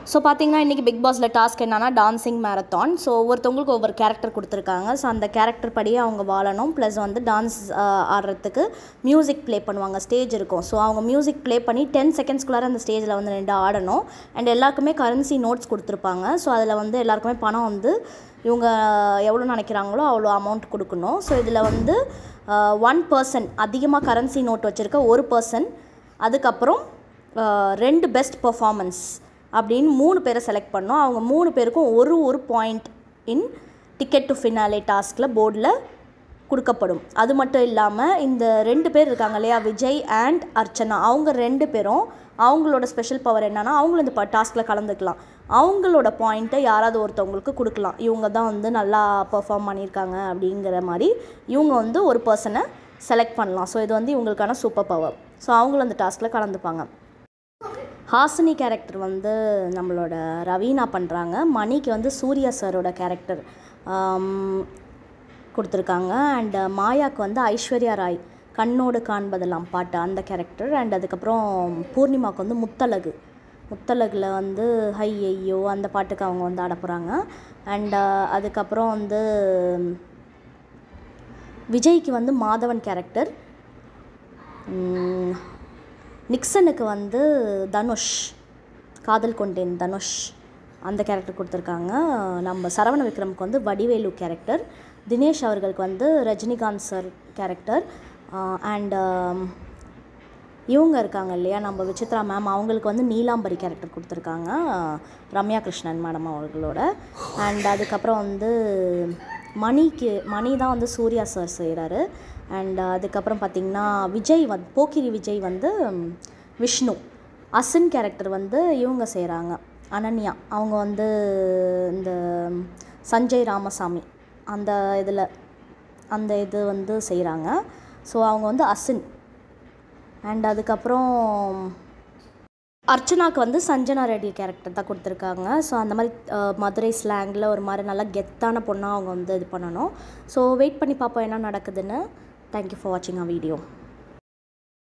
so பார்த்தீங்கன்னா இன்றைக்கி big பாஸில் டாஸ்க் என்னன்னா டான்சிங் மேரத்தான் ஸோ ஒவ்வொருத்தவங்களுக்கு ஒவ்வொரு கேரக்டர் கொடுத்துருக்காங்க ஸோ அந்த கேரக்டர் படியே அவங்க வாழணும் ப்ளஸ் வந்து டான்ஸ் ஆடுறதுக்கு மியூசிக் ப்ளே பண்ணுவாங்க ஸ்டேஜ் இருக்கும் ஸோ அவங்க மியூசிக் ப்ளே பண்ணி டென் செகண்ட்ஸ்குள்ளார அந்த ஸ்டேஜில் வந்து நின்று ஆடணும் அண்ட் எல்லாருக்குமே கரன்சி நோட்ஸ் கொடுத்துருப்பாங்க ஸோ அதில் வந்து எல்லாருக்குமே பணம் வந்து இவங்க எவ்வளோ நினைக்கிறாங்களோ அவ்வளோ அமௌண்ட் கொடுக்கணும் ஸோ இதில் வந்து ஒன் பர்சன் அதிகமாக கரன்சி நோட் வச்சுருக்க ஒரு பர்சன் அதுக்கப்புறம் அஹ், ரெண்டு பெஸ்ட் பர்ஃபார்மன்ஸ் அப்படின்னு மூணு பேரை செலக்ட் பண்ணோம் அவங்க மூணு பேருக்கும் ஒரு ஒரு point in ticket to finale டாஸ்கில் போர்டில் கொடுக்கப்படும் அது மட்டும் இல்லாமல் இந்த ரெண்டு பேர் இருக்காங்க இல்லையா விஜய் அண்ட் அர்ச்சனா அவங்க ரெண்டு பேரும் அவங்களோட ஸ்பெஷல் பவர் என்னன்னா அவங்களும் இந்த டாஸ்கில் கலந்துக்கலாம் அவங்களோட பாயிண்ட்டை யாராவது ஒருத்தவங்களுக்கு கொடுக்கலாம் இவங்க தான் வந்து நல்லா பெர்ஃபார்ம் பண்ணியிருக்காங்க அப்படிங்கிற மாதிரி இவங்க வந்து ஒரு பர்சனை செலக்ட் பண்ணலாம் ஸோ இது வந்து இவங்களுக்கான சூப்பர் பவர் ஸோ அவங்களும் அந்த டாஸ்கில் கலந்துப்பாங்க ஹாசினி கேரக்டர் வந்து நம்மளோட ரவீனா பண்ணுறாங்க மணிக்கு வந்து சூர்யா சாரோட கேரக்டர் கொடுத்துருக்காங்க அண்ட் மாயாக்கு வந்து ஐஸ்வர்யா ராய் கண்ணோடு காண்பதெல்லாம் பாட்டு அந்த கேரக்டர் அண்ட் அதுக்கப்புறம் பூர்ணிமாவுக்கு வந்து முத்தழகு முத்தழகுல வந்து ஹை ஐயோ அந்த பாட்டுக்கு அவங்க வந்து ஆட போகிறாங்க அண்ட் அதுக்கப்புறம் வந்து விஜய்க்கு வந்து மாதவன் கேரக்டர் உம், நிக்சனுக்கு வந்து தனுஷ் காதல் கொண்டேன் தனுஷ் அந்த கேரக்டர் கொடுத்துருக்காங்க நம்ம சரவண விக்ரமுக்கு வந்து வடிவேலு கேரக்டர் தினேஷ் அவர்களுக்கு வந்து ரஜினிகாந்த் சார் கேரக்டர் அண்ட் இவங்க இருக்காங்க இல்லையா நம்ம விசித்ரா மேம் அவங்களுக்கு வந்து நீலாம்பரி கேரக்டர் கொடுத்துருக்காங்க ரம்யா கிருஷ்ணன் மேடம் அவர்களோட அண்ட் அதுக்கப்புறம் வந்து மணிக்கு மணி தான் வந்து சூர்யா சார் செய்கிறாரு அண்ட் அதுக்கப்புறம் பார்த்திங்கன்னா விஜய் வந்து போக்கிரி விஜய் வந்து ம், விஷ்ணு அசின் கேரக்டர் வந்து இவங்க செய்கிறாங்க அனன்யா அவங்க வந்து இந்த சஞ்சய் ராமசாமி அந்த இதில் அந்த இது வந்து செய்கிறாங்க ஸோ அவங்க வந்து அசின் அண்ட் அதுக்கப்புறம் அர்ச்சனாக்கு வந்து சஞ்சனா ரெட்டி கேரக்டர் தான் கொடுத்துருக்காங்க ஸோ அந்த மாதிரி அஹ், மதுரை ஸ்லாங்கில் ஒரு மாதிரி நல்லா கெத்தான பொண்ணாக அவங்க வந்து இது பண்ணணும் ஸோ வெயிட் பண்ணி பார்ப்போம் என்ன நடக்குதுன்னு தேங்க்யூ ஃபார் வாட்சிங் அ வீடியோ